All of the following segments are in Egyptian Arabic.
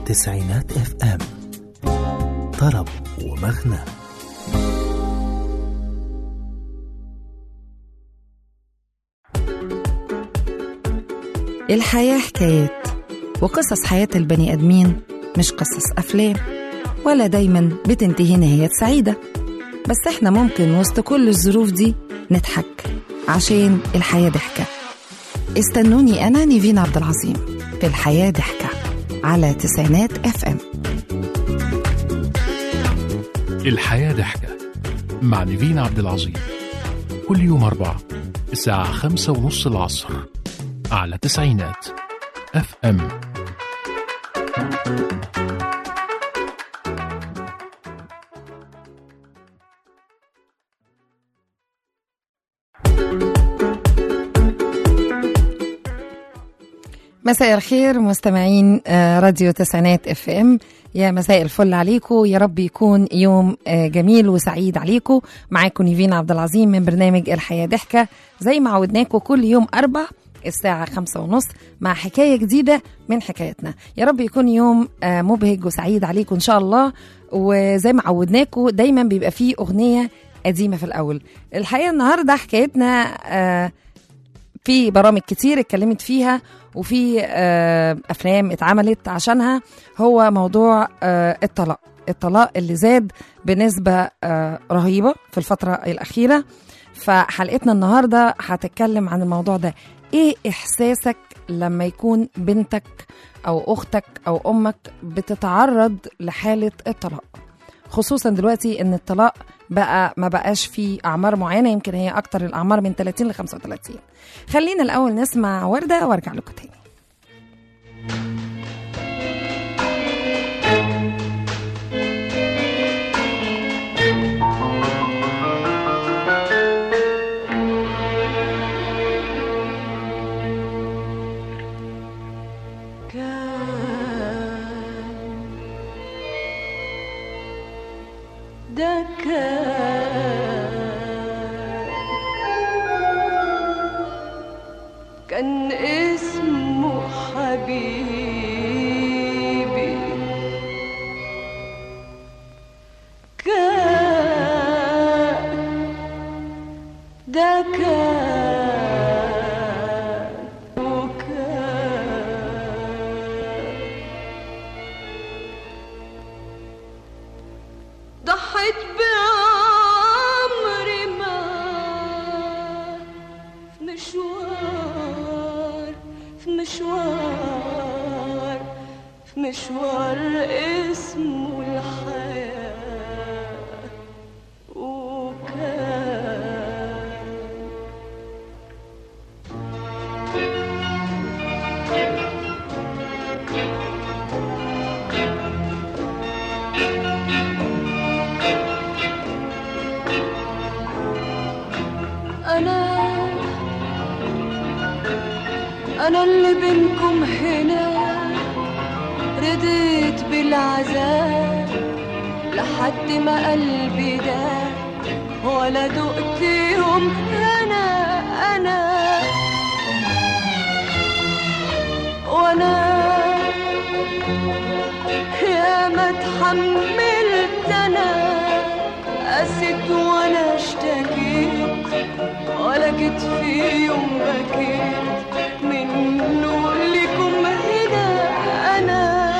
تسعينات اف ام طرب ومغنى الحياة حكايات وقصص حياة البني آدمين مش قصص أفلام ولا دايما بتنتهي نهايات سعيدة بس احنا ممكن وسط كل الظروف دي نضحك عشان الحياة ضحكة استنوني أنا نيفين عبد العظيم في الحياة ضحكة على تسعينات اف ام الحياة ضحكة مع نيفين عبد العظيم كل يوم أربعة الساعة خمسة ونص العصر على تسعينات اف ام مساء الخير مستمعين آه، راديو تسعينات اف ام يا مساء الفل عليكم يا رب يكون يوم آه، جميل وسعيد عليكم معاكم نيفين عبد العظيم من برنامج الحياة ضحكة زي ما عودناكم كل يوم أربع الساعة خمسة ونص مع حكاية جديدة من حكايتنا يا رب يكون يوم آه، مبهج وسعيد عليكم إن شاء الله وزي ما عودناكم دايما بيبقى فيه أغنية قديمة في الأول الحقيقة النهاردة حكايتنا آه، في برامج كتير اتكلمت فيها وفي آه، افلام اتعملت عشانها هو موضوع آه، الطلاق الطلاق اللي زاد بنسبه آه، رهيبه في الفتره الاخيره فحلقتنا النهارده هتتكلم عن الموضوع ده ايه احساسك لما يكون بنتك او اختك او امك بتتعرض لحاله الطلاق خصوصا دلوقتي ان الطلاق بقى ما بقاش فيه اعمار معينه يمكن هي اكتر الاعمار من 30 ل 35 خلينا الاول نسمع ورده وارجع لكم تاني ده كان كان اسمه حبيبي كان ده كان وكان ضحيت بعمري ما في مشوار في مشوار في مشوار اسمه الحياة وكان أنا أنا اللي بينكم هنا رضيت بالعذاب لحد ما قلبي داب ولا دقت يوم أنا أنا وأنا يا ما اتحملت أنا قست وأنا اشتكيت ولا جيت في يوم بكيت منه لكم هنا انا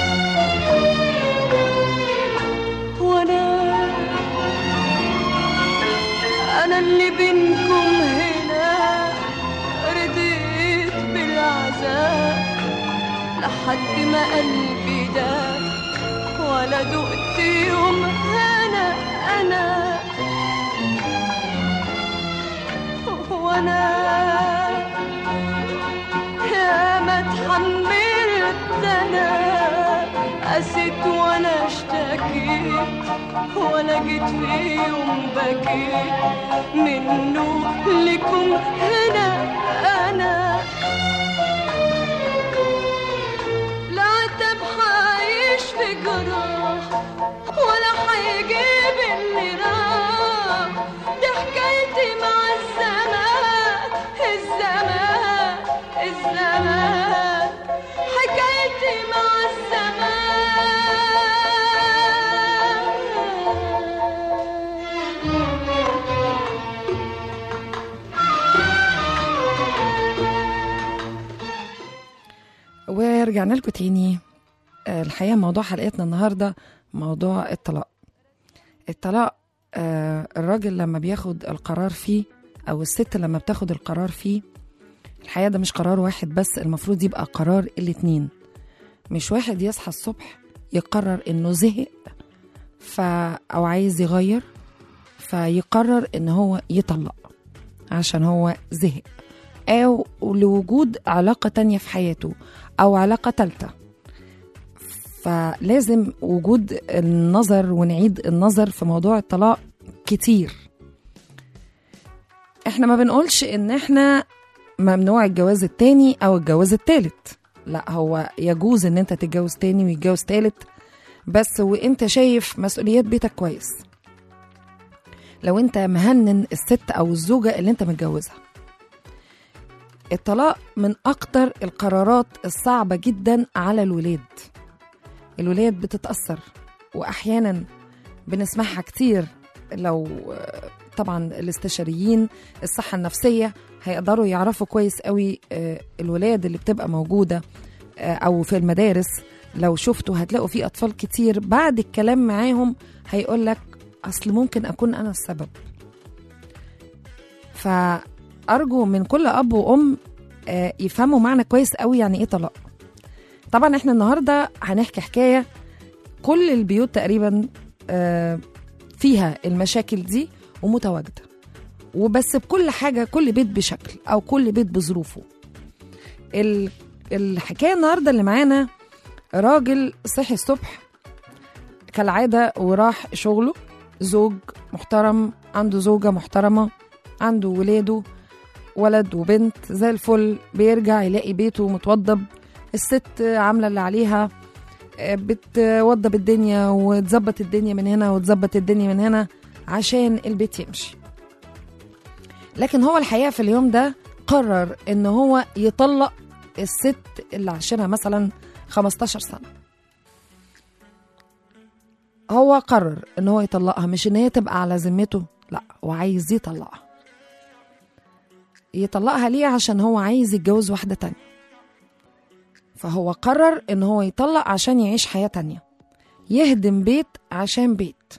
وانا انا اللي بينكم هنا رضيت بالعذاب لحد ما قلبي داب ولا دقت يوم انا انا وانا يا ما اتحملت انا قسيت وانا اشتكيت ولا جيت في يوم بكيت منه لكم هنا انا لا عتب حعيش في جراح ولا حيجيب اللي راح دي حكايتي مع الزمان الزمان الزمان حكايتي مع الزمان آه رجعنا لكم تاني آه الحقيقة موضوع حلقتنا النهاردة موضوع الطلاق الطلاق آه الراجل لما بياخد القرار فيه أو الست لما بتاخد القرار فيه الحقيقة ده مش قرار واحد بس المفروض يبقى قرار الاتنين مش واحد يصحى الصبح يقرر انه زهق ف او عايز يغير فيقرر ان هو يطلق عشان هو زهق او لوجود علاقة تانية في حياته او علاقة تالتة فلازم وجود النظر ونعيد النظر في موضوع الطلاق كتير احنا ما بنقولش ان احنا ممنوع الجواز التاني او الجواز التالت لا هو يجوز ان انت تتجوز تاني ويتجوز تالت بس وانت شايف مسؤوليات بيتك كويس لو انت مهنن الست او الزوجة اللي انت متجوزها الطلاق من اكتر القرارات الصعبة جدا على الولاد الولاد بتتأثر واحيانا بنسمعها كتير لو آه، طبعا الاستشاريين الصحة النفسية هيقدروا يعرفوا كويس قوي آه، الولاد اللي بتبقى موجودة آه، أو في المدارس لو شفتوا هتلاقوا في أطفال كتير بعد الكلام معاهم هيقول لك أصل ممكن أكون أنا السبب فأرجو من كل أب وأم آه، يفهموا معنى كويس قوي يعني إيه طلاق طبعا احنا النهاردة هنحكي حكاية كل البيوت تقريبا آه، فيها المشاكل دي ومتواجده وبس بكل حاجه كل بيت بشكل او كل بيت بظروفه ال- الحكايه النهارده اللي معانا راجل صحي الصبح كالعاده وراح شغله زوج محترم عنده زوجه محترمه عنده ولاده ولد وبنت زي الفل بيرجع يلاقي بيته متوضب الست عامله اللي عليها آه، بتوضب الدنيا وتظبط الدنيا من هنا وتظبط الدنيا من هنا عشان البيت يمشي لكن هو الحقيقه في اليوم ده قرر ان هو يطلق الست اللي عاشرها مثلا 15 سنه هو قرر ان هو يطلقها مش ان هي تبقى على ذمته لا هو عايز يطلقها يطلقها ليه عشان هو عايز يتجوز واحده تانية فهو قرر ان هو يطلق عشان يعيش حياه تانية يهدم بيت عشان بيت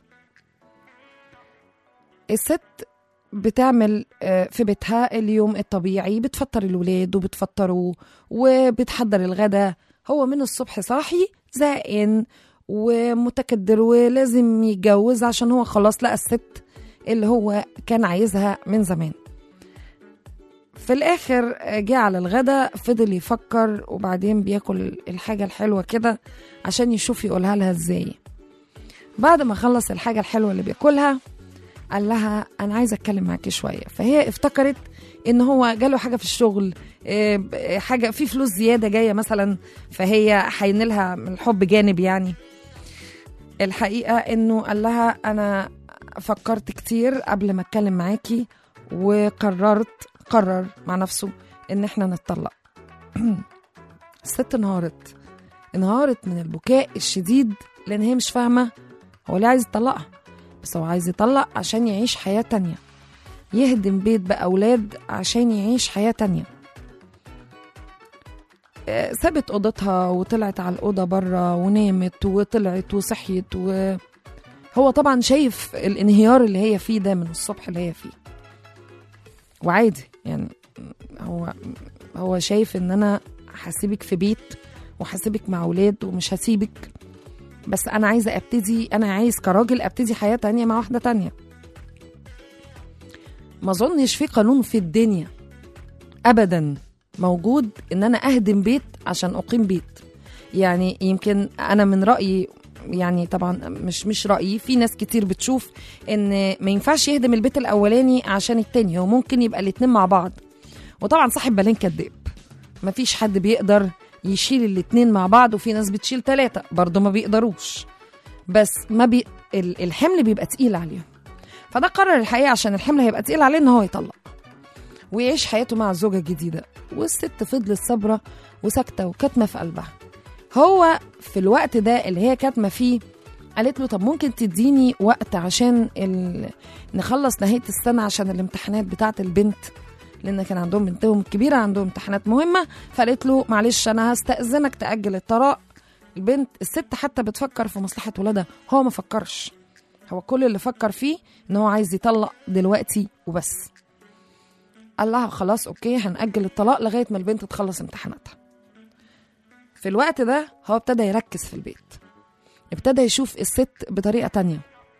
الست بتعمل آه، في بيتها اليوم الطبيعي بتفطر الولاد وبتفطره وبتحضر الغدا هو من الصبح صاحي زهقان ومتكدر ولازم يتجوز عشان هو خلاص لقى الست اللي هو كان عايزها من زمان في الاخر آه، جه على الغدا فضل يفكر وبعدين بياكل الحاجة الحلوة كده عشان يشوف يقولها لها ازاي بعد ما خلص الحاجة الحلوة اللي بياكلها قال لها انا عايزه اتكلم معاكي شويه فهي افتكرت ان هو جاله حاجه في الشغل إيه، ب- حاجه في فلوس زياده جايه مثلا فهي هينلها من الحب جانب يعني الحقيقه انه قال لها انا فكرت كتير قبل ما اتكلم معاكي وقررت قرر مع نفسه ان احنا نتطلق الست انهارت انهارت من البكاء الشديد لان هي مش فاهمه هو ليه عايز يطلقها بس هو عايز يطلق عشان يعيش حياة تانية يهدم بيت بأولاد عشان يعيش حياة تانية آه، سابت أوضتها وطلعت على الأوضة بره ونامت وطلعت وصحيت وهو طبعا شايف الانهيار اللي هي فيه ده من الصبح اللي هي فيه وعادي يعني هو هو شايف ان انا هسيبك في بيت وهسيبك مع اولاد ومش هسيبك بس انا عايزه ابتدي انا عايز كراجل ابتدي حياه تانية مع واحده تانية ما اظنش في قانون في الدنيا ابدا موجود ان انا اهدم بيت عشان اقيم بيت يعني يمكن انا من رايي يعني طبعا مش مش رايي في ناس كتير بتشوف ان ما ينفعش يهدم البيت الاولاني عشان التاني هو ممكن يبقى الاتنين مع بعض وطبعا صاحب بالين كداب مفيش حد بيقدر يشيل الاتنين مع بعض وفي ناس بتشيل ثلاثة برضه ما بيقدروش بس ما بي ال- الحمل بيبقى تقيل عليهم فده قرر الحقيقة عشان الحمل هيبقى تقيل عليه ان هو يطلق ويعيش حياته مع الزوجة الجديدة والست فضلت صابرة وساكتة وكاتمة في قلبها هو في الوقت ده اللي هي كاتمة فيه قالت له طب ممكن تديني وقت عشان ال... نخلص نهاية السنة عشان الامتحانات بتاعة البنت لان كان عندهم بنتهم الكبيره عندهم امتحانات مهمه فقالت له معلش انا هستاذنك تاجل الطلاق البنت الست حتى بتفكر في مصلحه ولادها هو ما فكرش هو كل اللي فكر فيه ان هو عايز يطلق دلوقتي وبس قال لها خلاص اوكي هنأجل الطلاق لغايه ما البنت تخلص امتحاناتها في الوقت ده هو ابتدى يركز في البيت ابتدى يشوف الست بطريقه تانية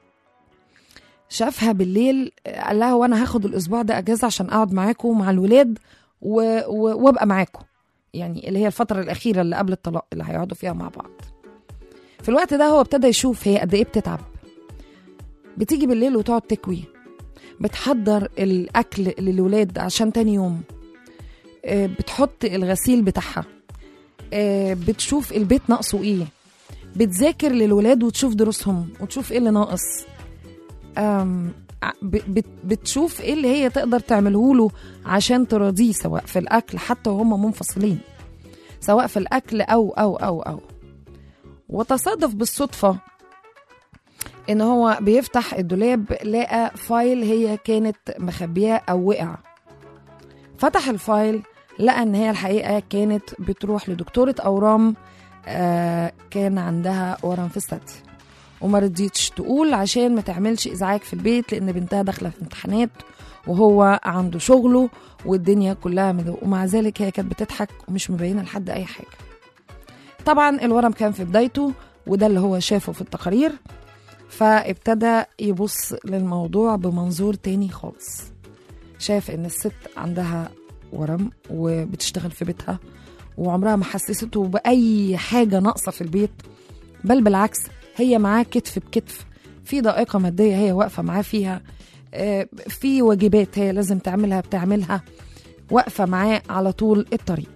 شافها بالليل قال لها وانا هاخد الاسبوع ده اجازه عشان اقعد معاكم مع الولاد و... و... وابقى معاكم يعني اللي هي الفتره الاخيره اللي قبل الطلاق اللي هيقعدوا فيها مع بعض في الوقت ده هو ابتدى يشوف هي قد ايه بتتعب بتيجي بالليل وتقعد تكوي بتحضر الاكل للولاد عشان تاني يوم آه، بتحط الغسيل بتاعها آه، بتشوف البيت ناقصه ايه بتذاكر للولاد وتشوف دروسهم وتشوف ايه اللي ناقص أم، ع- ب- بت- بتشوف ايه اللي هي تقدر تعمله له عشان تراضيه سواء في الاكل حتى وهم منفصلين سواء في الاكل او او او او وتصادف بالصدفه ان هو بيفتح الدولاب لقى فايل هي كانت مخبياه او وقع فتح الفايل لقى ان هي الحقيقه كانت بتروح لدكتوره اورام آه كان عندها ورم في الثدي وما رضيتش تقول عشان ما تعملش ازعاج في البيت لان بنتها داخله في امتحانات وهو عنده شغله والدنيا كلها مدو... ومع ذلك هي كانت بتضحك ومش مبينه لحد اي حاجه طبعا الورم كان في بدايته وده اللي هو شافه في التقارير فابتدى يبص للموضوع بمنظور تاني خالص شاف ان الست عندها ورم وبتشتغل في بيتها وعمرها ما حسسته بأي حاجة ناقصة في البيت بل بالعكس هي معاه كتف بكتف في ضائقة مادية هي واقفة معاه فيها آه، في واجبات هي لازم تعملها بتعملها واقفة معاه على طول الطريق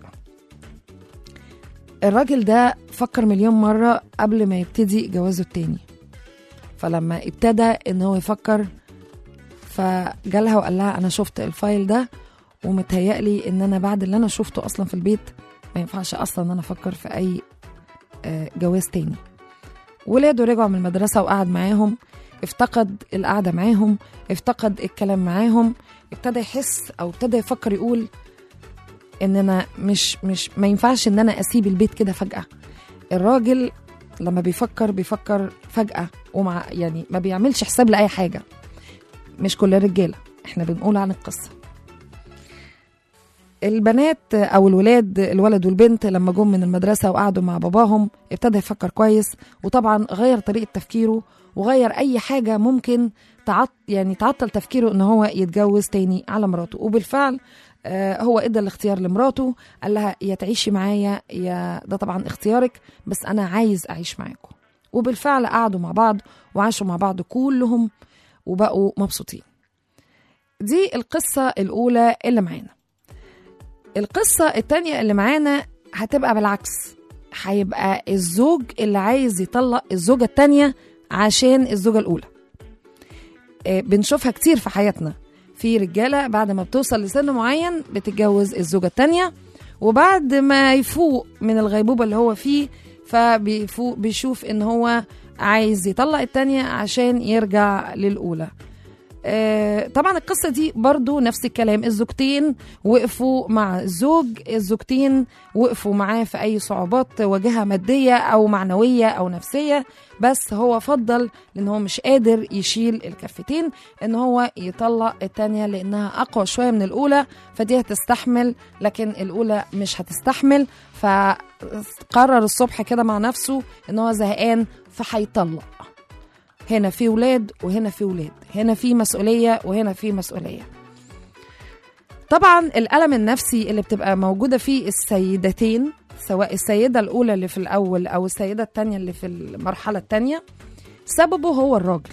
الراجل ده فكر مليون مرة قبل ما يبتدي جوازه التاني فلما ابتدى ان هو يفكر فجالها وقال لها انا شفت الفايل ده ومتهيألي ان انا بعد اللي انا شفته اصلا في البيت ما ينفعش اصلا ان انا افكر في اي آه، جواز تاني ولاده رجعوا من المدرسة وقعد معاهم افتقد القعدة معاهم افتقد الكلام معاهم ابتدى يحس او ابتدى يفكر يقول ان انا مش مش ما ينفعش ان انا اسيب البيت كده فجأة الراجل لما بيفكر بيفكر فجأة ومع يعني ما بيعملش حساب لأي حاجة مش كل الرجالة احنا بنقول عن القصة البنات او الولاد الولد والبنت لما جم من المدرسه وقعدوا مع باباهم ابتدى يفكر كويس وطبعا غير طريقه تفكيره وغير اي حاجه ممكن تعط يعني تعطل تفكيره ان هو يتجوز تاني على مراته وبالفعل آه، هو ادى الاختيار لمراته قال لها يا تعيشي معايا يا ده طبعا اختيارك بس انا عايز اعيش معاكم وبالفعل قعدوا مع بعض وعاشوا مع بعض كلهم وبقوا مبسوطين دي القصه الاولى اللي معانا القصة التانية اللي معانا هتبقى بالعكس هيبقى الزوج اللي عايز يطلق الزوجة التانية عشان الزوجة الأولى آه، بنشوفها كتير في حياتنا في رجالة بعد ما بتوصل لسن معين بتتجوز الزوجة التانية وبعد ما يفوق من الغيبوبة اللي هو فيه فبيفوق بيشوف ان هو عايز يطلق التانية عشان يرجع للأولى آه، طبعا القصة دي برضو نفس الكلام الزوجتين وقفوا مع الزوج الزوجتين وقفوا معاه في أي صعوبات واجهها مادية أو معنوية أو نفسية بس هو فضل لأن هو مش قادر يشيل الكفتين إن هو يطلق التانية لأنها أقوى شوية من الأولى فدي هتستحمل لكن الأولى مش هتستحمل فقرر الصبح كده مع نفسه إن هو زهقان فهيطلق هنا في ولاد وهنا في ولاد هنا في مسؤولية وهنا في مسؤولية طبعا الألم النفسي اللي بتبقى موجودة في السيدتين سواء السيدة الأولى اللي في الأول أو السيدة التانية اللي في المرحلة التانية سببه هو الراجل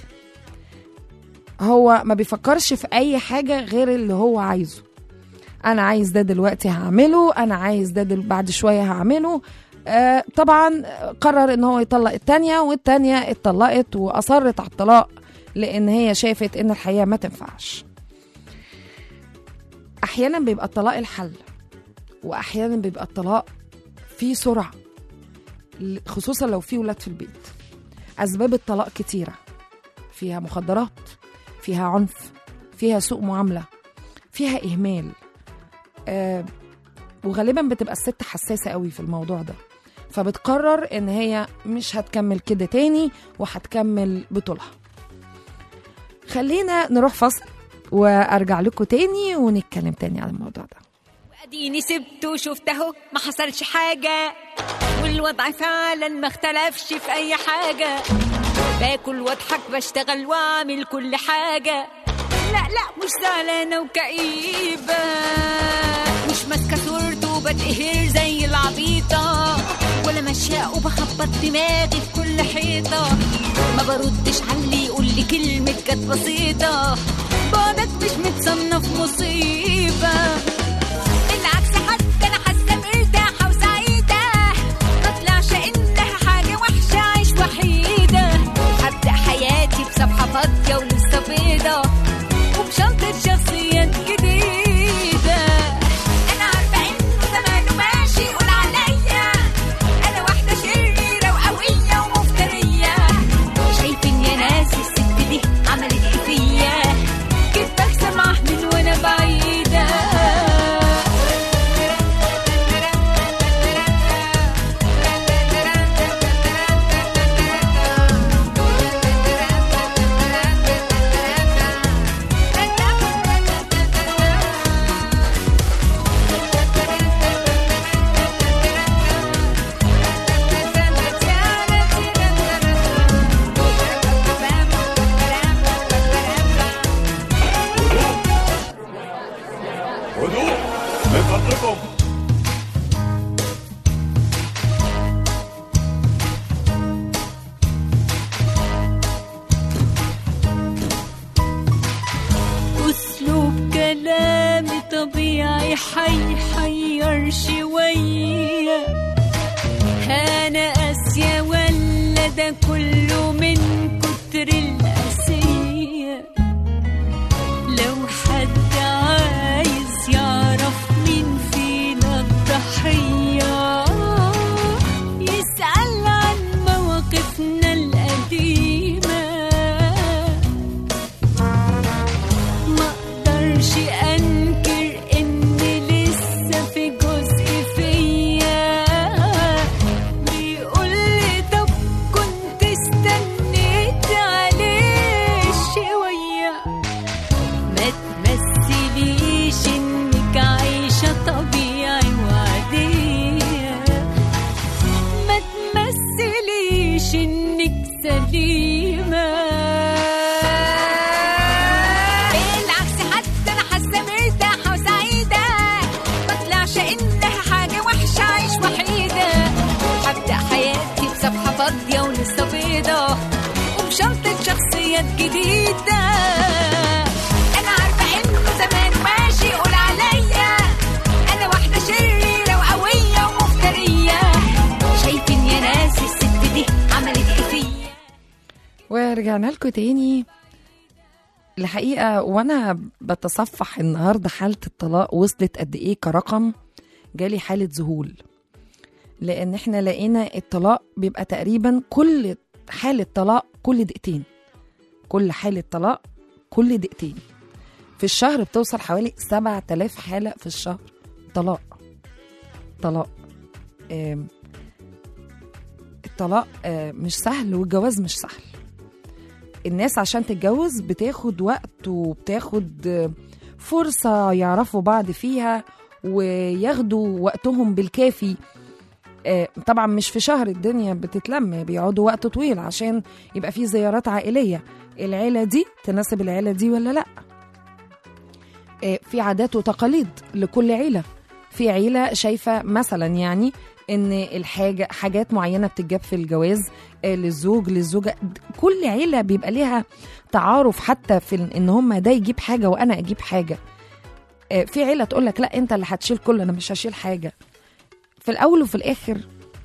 هو ما بيفكرش في أي حاجة غير اللي هو عايزه أنا عايز ده دلوقتي هعمله أنا عايز ده دل... بعد شوية هعمله آه، طبعا قرر ان هو يطلق التانية والتانية اتطلقت واصرت على الطلاق لان هي شافت ان الحياة ما تنفعش احيانا بيبقى الطلاق الحل واحيانا بيبقى الطلاق فيه سرعة ل- خصوصا لو في ولاد في البيت اسباب الطلاق كتيرة فيها مخدرات فيها عنف فيها سوء معاملة فيها اهمال آه وغالبا بتبقى الست حساسه قوي في الموضوع ده فبتقرر ان هي مش هتكمل كده تاني وهتكمل بطولها خلينا نروح فصل وارجع لكم تاني ونتكلم تاني عن الموضوع ده اديني سبته وشفت اهو ما حصلش حاجة والوضع فعلا ما اختلفش في اي حاجة باكل واضحك بشتغل واعمل كل حاجة لا لا مش زعلانة وكئيبة مش ماسكة صورته وبتقهر زي العبيطة ولا ماشية وبخبط دماغي في كل حيطة ما بردش على اللي يقول لي كلمة كانت بسيطة بعدك مش متصنف مصيبة بالعكس حتى انا حاسه مرتاحه وسعيده ما طلعش انها حاجه وحشه عيش وحيده هبدا حياتي بصفحه فاضيه ولسه بيضه وبشنطه شخصيات جديده انا عارفه انه زمانه ماشي يقول عليا انا واحده شريره وقويه ومفتريه شايفين يا ناس الست دي عملت ايه فيا كيف بسمع من وانا بعيده هدوء من فضلكم اسلوب كلامي طبيعي حيحير شوية انا قاسية ولا ده كله من كتر القاسية لو حد عايز يعرف مين فينا الضحية يسأل عن مواقفنا القديمة ما اقدرش انكر ان لسه في جزء فيا بيقول لي طب كنت استنيت عليه شويه ما تمثليش انك عايشه طبيعي وعاديه ما تمثليش انك سليمه بالعكس حتى انا حاسه مرتاحه وسعيده ما طلعش انها حاجه وحشه عيش وحيده هبدا حياتي بصفحه فاضيه ولسه بيضه وبشنطه شخصيات جديده انا عارفه انه زمان ماشي يقول عليا انا واحده شريره وقويه ومفتريه شايفين يا ناس الست دي عملت ايه فيا ورجعنا لكم تاني الحقيقة وأنا بتصفح النهاردة حالة الطلاق وصلت قد إيه كرقم جالي حالة ذهول لأن إحنا لقينا الطلاق بيبقى تقريبا كل حالة طلاق كل دقيقتين كل حالة طلاق كل دقيقتين في الشهر بتوصل حوالي 7000 حالة في الشهر طلاق طلاق آم، الطلاق آه، مش سهل والجواز مش سهل الناس عشان تتجوز بتاخد وقت وبتاخد آه، فرصة يعرفوا بعض فيها وياخدوا وقتهم بالكافي آه، طبعا مش في شهر الدنيا بتتلم بيقعدوا وقت طويل عشان يبقى في زيارات عائلية العيلة دي تناسب العيلة دي ولا لأ آه، في عادات وتقاليد لكل عيلة في عيلة شايفة مثلا يعني ان الحاجة حاجات معينة بتتجاب في الجواز آه، للزوج للزوجة كل عيلة بيبقى ليها تعارف حتى في ان هم ده يجيب حاجة وانا اجيب حاجة آه، في عيلة تقول لك لا انت اللي هتشيل كله انا مش هشيل حاجة في الاول وفي الاخر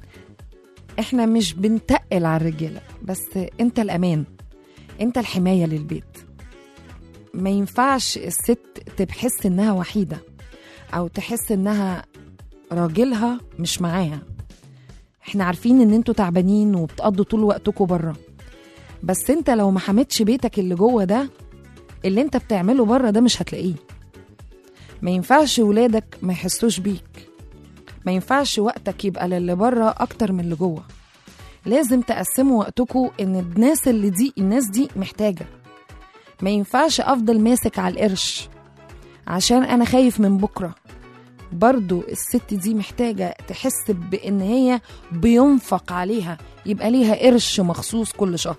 احنا مش بنتقل على الرجالة بس انت الامان انت الحماية للبيت ما ينفعش الست تحس انها وحيدة او تحس انها راجلها مش معاها احنا عارفين ان انتوا تعبانين وبتقضوا طول وقتكم بره بس انت لو ما حميتش بيتك اللي جوه ده اللي انت بتعمله بره ده مش هتلاقيه ما ينفعش ولادك ما يحسوش بيك ما ينفعش وقتك يبقى للي بره اكتر من اللي جوه لازم تقسموا وقتكم ان الناس اللي دي الناس دي محتاجه ما ينفعش افضل ماسك على القرش عشان انا خايف من بكره برضو الست دي محتاجة تحس بإن هي بينفق عليها يبقى ليها قرش مخصوص كل شهر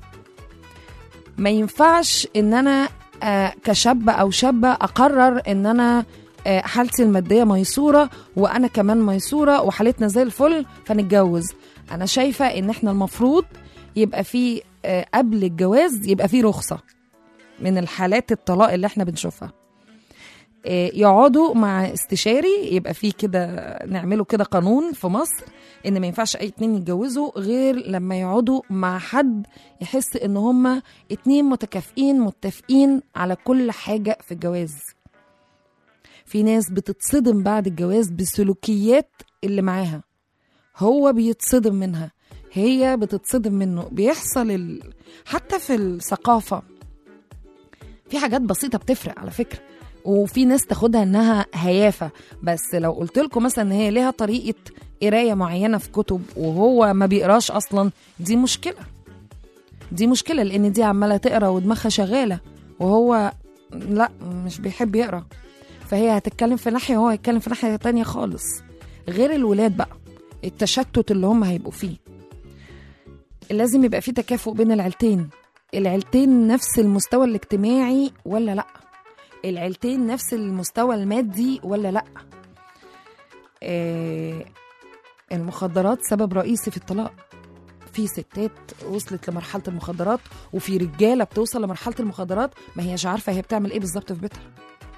ما ينفعش إن أنا آه، كشاب أو شابة أقرر إن أنا آه، حالتي المادية ميسورة وأنا كمان ميسورة وحالتنا زي الفل فنتجوز أنا شايفة إن إحنا المفروض يبقى في آه، قبل الجواز يبقى في رخصة من الحالات الطلاق اللي احنا بنشوفها آه، يقعدوا مع استشاري يبقى في كده نعمله كده قانون في مصر ان ما ينفعش اي اتنين يتجوزوا غير لما يقعدوا مع حد يحس ان هما اتنين متكافئين متفقين على كل حاجة في الجواز في ناس بتتصدم بعد الجواز بسلوكيات اللي معاها هو بيتصدم منها هي بتتصدم منه بيحصل ال... حتى في الثقافة في حاجات بسيطة بتفرق على فكرة وفي ناس تاخدها انها هيافة بس لو قلت لكم مثلا ان هي ليها طريقة قراية معينة في كتب وهو ما بيقراش اصلا دي مشكلة دي مشكلة لان دي عمالة تقرا ودماغها شغالة وهو لا مش بيحب يقرا فهي هتتكلم في ناحية وهو هيتكلم في ناحية تانية خالص غير الولاد بقى التشتت اللي هم هيبقوا فيه لازم يبقى في تكافؤ بين العيلتين العيلتين نفس المستوى الاجتماعي ولا لا العيلتين نفس المستوى المادي ولا لا آه المخدرات سبب رئيسي في الطلاق في ستات وصلت لمرحله المخدرات وفي رجاله بتوصل لمرحله المخدرات ما هيش عارفه هي بتعمل ايه بالظبط في بيتها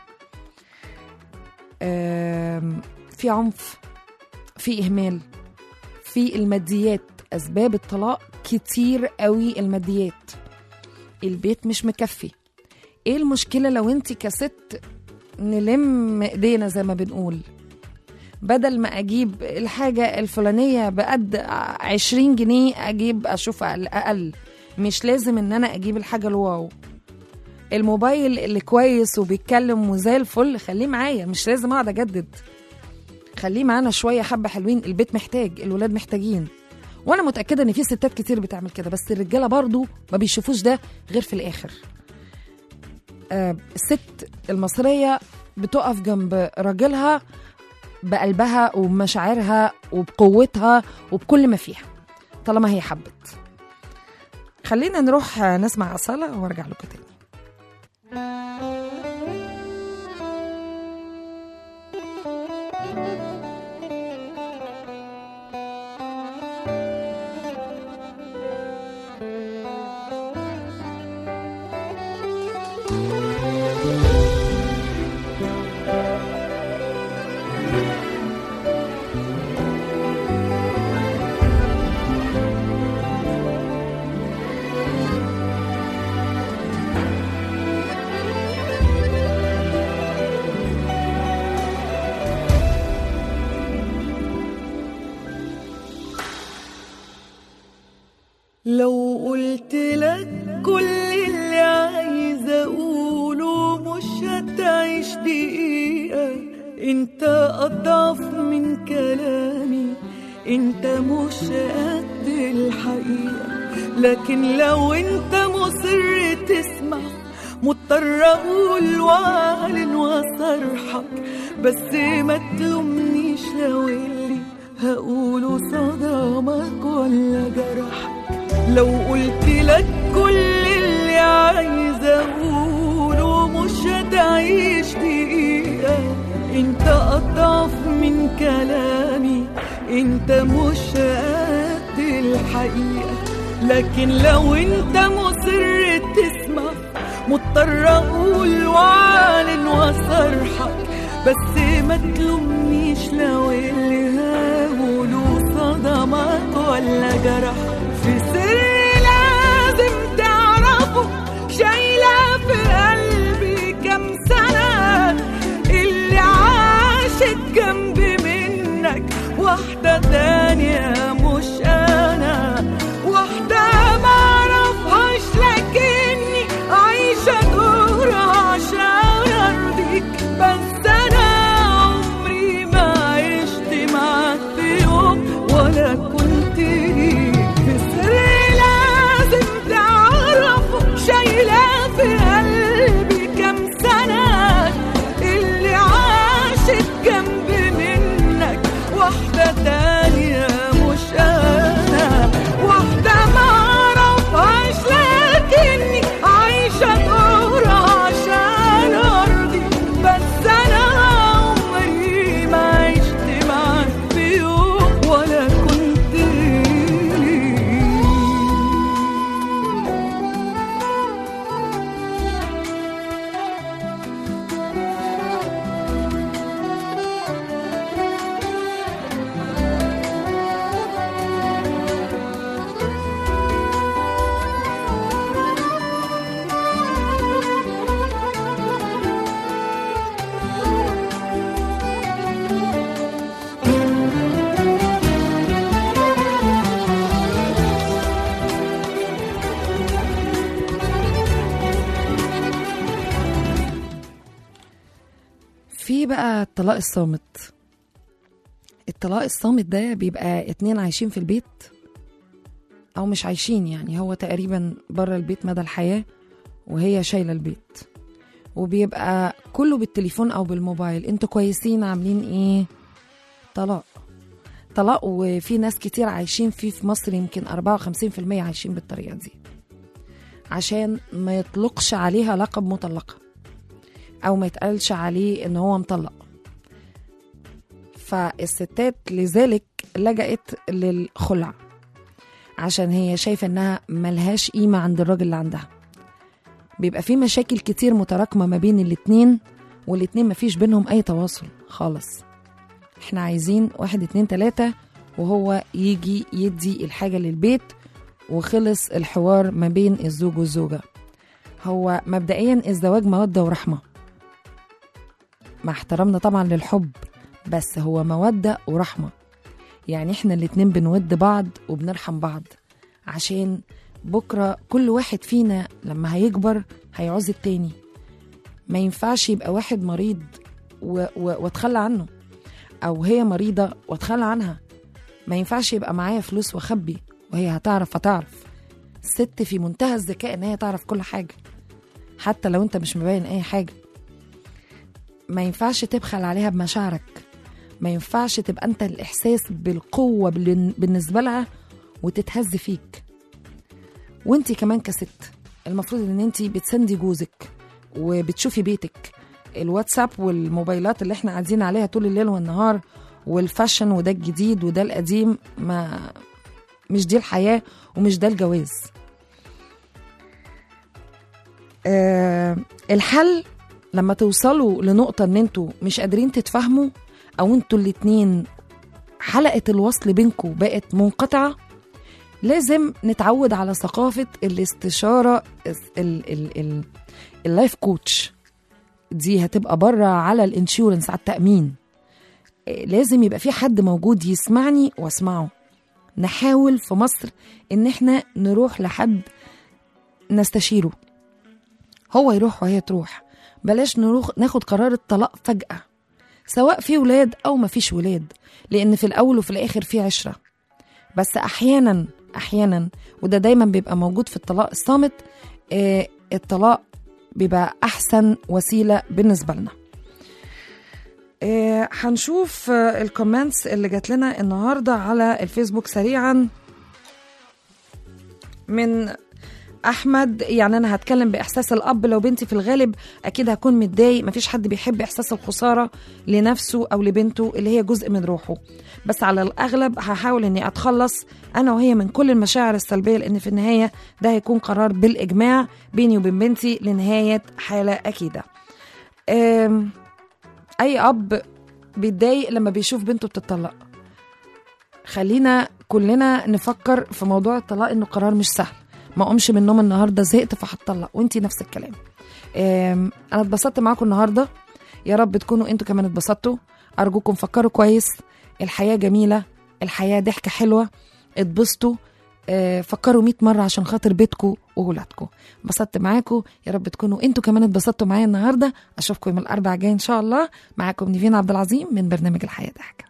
آم، في عنف في اهمال في الماديات اسباب الطلاق كتير قوي الماديات البيت مش مكفي ايه المشكله لو انت كست نلم ايدينا زي ما بنقول بدل ما اجيب الحاجه الفلانيه بقد عشرين جنيه اجيب اشوف اقل, أقل. مش لازم ان انا اجيب الحاجه الواو الموبايل اللي كويس وبيتكلم وزي الفل خليه معايا مش لازم اقعد اجدد خليه معانا شويه حبه حلوين البيت محتاج الولاد محتاجين وانا متاكده ان في ستات كتير بتعمل كده بس الرجاله برضو ما بيشوفوش ده غير في الاخر آه، الست المصريه بتقف جنب راجلها بقلبها وبمشاعرها وبقوتها وبكل ما فيها طالما هي حبت خلينا نروح آه، نسمع أصالة وارجع لكم تاني لو قلت لك كل اللي عايزة أقوله مش هتعيش دقيقة انت أضعف من كلامي انت مش قد الحقيقة لكن لو انت مصر تسمع مضطر اقول واعلن واصرحك بس ما تلومنيش لو اللي هقوله صدمك ولا جرحك لو قلت لك كل اللي عايزة اقوله مش هتعيش دقيقة انت اضعف من كلامي انت مش قد الحقيقة لكن لو انت مصر تسمع مضطر اقول واعلن واصرحك بس ما تلومنيش لو اللي هقوله صدمك ولا جرح في سر لازم تعرفه شايلة في قلبي كام سنة اللي عاشت جنبي منك واحدة تانية مش أنا واحدة معرفهاش لكني عايشة دور عشان أرضيك بس بقى الطلاق الصامت الطلاق الصامت ده بيبقى اتنين عايشين في البيت او مش عايشين يعني هو تقريبا بره البيت مدى الحياة وهي شايلة البيت وبيبقى كله بالتليفون او بالموبايل انتوا كويسين عاملين ايه طلاق طلاق وفي ناس كتير عايشين فيه في مصر يمكن 54% عايشين بالطريقة دي عشان ما يطلقش عليها لقب مطلقة أو ما يتقالش عليه إن هو مطلق فالستات لذلك لجأت للخلع عشان هي شايفة إنها ملهاش قيمة عند الراجل اللي عندها بيبقى في مشاكل كتير متراكمة ما بين الاتنين والاتنين مفيش بينهم أي تواصل خالص احنا عايزين واحد اتنين تلاتة وهو يجي يدي الحاجة للبيت وخلص الحوار ما بين الزوج والزوجة هو مبدئيا الزواج مودة ورحمة مع احترامنا طبعا للحب بس هو مودة ورحمة يعني احنا الاتنين بنود بعض وبنرحم بعض عشان بكرة كل واحد فينا لما هيكبر هيعوز التاني ما ينفعش يبقى واحد مريض و- و- واتخلى عنه او هي مريضه واتخلى عنها ما ينفعش يبقى معايا فلوس واخبي وهي هتعرف هتعرف الست في منتهى الذكاء ان هي تعرف كل حاجه حتى لو انت مش مبين اي حاجه ما ينفعش تبخل عليها بمشاعرك ما ينفعش تبقى انت الاحساس بالقوه بالن- بالنسبه لها وتتهز فيك وانت كمان كست المفروض ان انت بتسندي جوزك وبتشوفي بيتك الواتساب والموبايلات اللي احنا قاعدين عليها طول الليل والنهار والفاشن وده الجديد وده القديم ما مش دي الحياة ومش ده الجواز آه الحل لما توصلوا لنقطة ان انتوا مش قادرين تتفاهموا او انتوا الاتنين حلقة الوصل بينكوا بقت منقطعة لازم نتعود على ثقافة الاستشارة ال- ال- ال- اللايف كوتش دي هتبقى بره على الانشورنس على التأمين إيه، لازم يبقى في حد موجود يسمعني واسمعه نحاول في مصر ان احنا نروح لحد نستشيره هو يروح وهي تروح بلاش نروح ناخد قرار الطلاق فجأة سواء في ولاد او ما فيش ولاد لان في الاول وفي الاخر في عشرة بس احيانا احيانا وده دايما بيبقى موجود في الطلاق الصامت آه، الطلاق بيبقى احسن وسيله بالنسبه لنا آه، هنشوف آه، الكومنتس اللي جات لنا النهارده على الفيسبوك سريعا من احمد يعني انا هتكلم باحساس الاب لو بنتي في الغالب اكيد هكون متضايق مفيش حد بيحب احساس الخساره لنفسه او لبنته اللي هي جزء من روحه بس على الاغلب هحاول اني اتخلص انا وهي من كل المشاعر السلبيه لان في النهايه ده هيكون قرار بالاجماع بيني وبين بنتي لنهايه حاله اكيده أم، اي اب بيتضايق لما بيشوف بنته بتطلق خلينا كلنا نفكر في موضوع الطلاق انه قرار مش سهل ما اقومش من النوم النهارده زهقت فهتطلق وانتي نفس الكلام أم، انا اتبسطت معاكم النهارده يا رب تكونوا انتوا كمان اتبسطتوا ارجوكم فكروا كويس الحياه جميله الحياه ضحكه حلوه اتبسطوا آه، فكروا 100 مره عشان خاطر بيتكم وولادكم انبسطت معاكم يا رب تكونوا انتوا كمان اتبسطتوا معايا النهارده اشوفكم يوم الاربعاء الجاي ان شاء الله معاكم نيفين عبد العظيم من برنامج الحياه ضحكه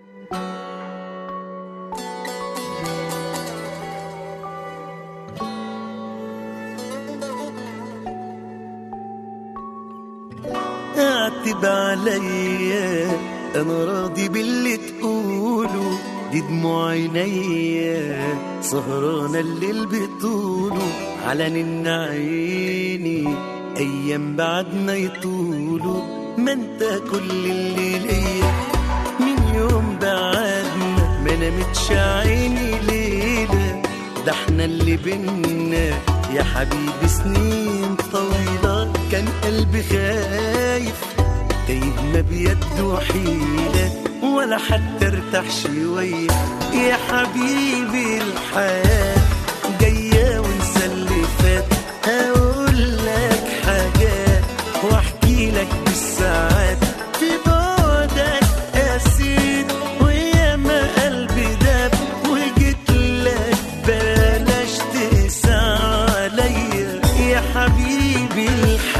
اعتب عليا انا راضي باللي تقوله دي دموع عينيا سهرانة الليل بطوله على نن عيني ايام بعد ما يطولوا ما انت كل اللي ليا من يوم بعدنا ما نامتش عيني ليلة ده احنا اللي بينا يا حبيبي سنين طويلة كان قلبي خايف تايه ما بيده حيلة ولا حتى ارتاح شوية يا حبيبي الحياة جاية وانسى اللي فات هقول لك حاجات واحكي لك بالساعات في بعدك قسيت ويا ما قلبي داب وجيت لك بلاش تقسى عليا يا حبيبي الحياة